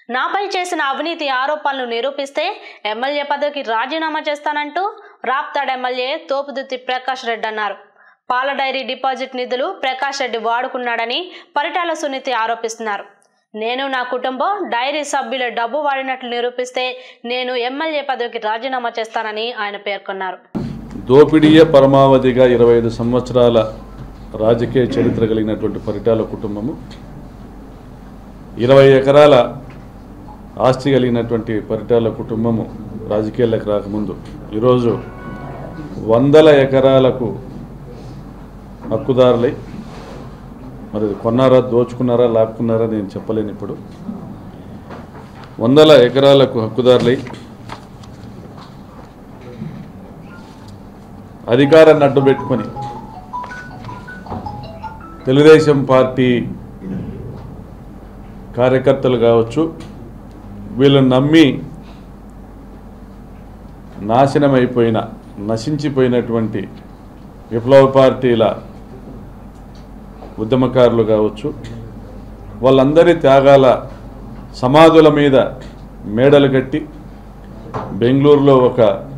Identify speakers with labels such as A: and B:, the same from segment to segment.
A: నాపై చేసిన అవినీతి ఆరోపణలు నిరూపిస్తే ఎమ్మెల్యే పదవికి రాజీనామా చేస్తానంటూ రాప్తాడ్ ఎమ్మెల్యే తోపుదుత్తి ప్రకాష్ రెడ్డి అన్నారు పాల డైరీ డిపాజిట్ నిధులు ప్రకాష్ రెడ్డి వాడుకున్నాడని పరిటాల సునీతి ఆరోపిస్తున్నారు నేను నా కుటుంబం డైరీ సభ్యుల డబ్బు వాడినట్లు నిరూపిస్తే నేను ఎమ్మెల్యే పదవికి రాజీనామా చేస్తానని ఆయన పేర్కొన్నారు
B: దోపిడీయే పరమావధిగా ఇరవై ఐదు సంవత్సరాల రాజకీయ చరిత్ర కలిగినటువంటి పరిటాల కుటుంబము ఇరవై ఎకరాల ఆస్తి కలిగినటువంటి పరిటాల కుటుంబము రాజకీయాలకు రాకముందు ఈరోజు వందల ఎకరాలకు హక్కుదారులై మరి అది కొన్నారా దోచుకున్నారా లాక్కున్నారా నేను చెప్పలేను ఇప్పుడు వందల ఎకరాలకు హక్కుదారులై అధికారాన్ని అడ్డుపెట్టుకొని తెలుగుదేశం పార్టీ కార్యకర్తలు కావచ్చు వీళ్ళని నమ్మి నాశనమైపోయిన నశించిపోయినటువంటి విప్లవ పార్టీల ఉద్యమకారులు కావచ్చు వాళ్ళందరి త్యాగాల సమాధుల మీద మేడలు కట్టి బెంగళూరులో ఒక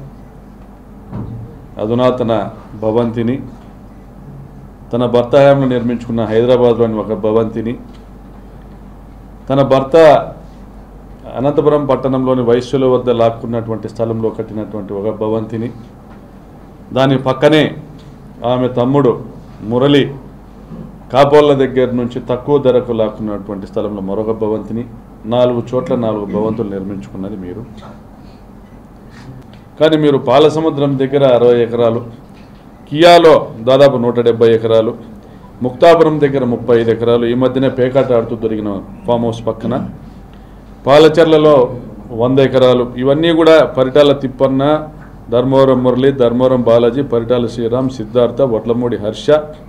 B: అధునాతన భవంతిని తన భర్త హయాంలో నిర్మించుకున్న హైదరాబాద్లోని ఒక భవంతిని తన భర్త అనంతపురం పట్టణంలోని వైశ్యుల వద్ద లాక్కున్నటువంటి స్థలంలో కట్టినటువంటి ఒక భవంతిని దాని పక్కనే ఆమె తమ్ముడు మురళి కాపోళ్ళ దగ్గర నుంచి తక్కువ ధరకు లాక్కున్నటువంటి స్థలంలో మరొక భవంతిని నాలుగు చోట్ల నాలుగు భవంతులు నిర్మించుకున్నది మీరు కానీ మీరు పాలసముద్రం దగ్గర అరవై ఎకరాలు కియాలో దాదాపు నూట డెబ్బై ఎకరాలు ముక్తాపురం దగ్గర ముప్పై ఐదు ఎకరాలు ఈ మధ్యనే పేకాట ఆడుతూ దొరికిన ఫామ్ హౌస్ పక్కన పాలచెర్లలో వంద ఎకరాలు ఇవన్నీ కూడా పరిటాల తిప్పన్న ధర్మవరం మురళి ధర్మవరం బాలాజీ పరిటాల శ్రీరామ్ సిద్ధార్థ వడ్లమూడి హర్ష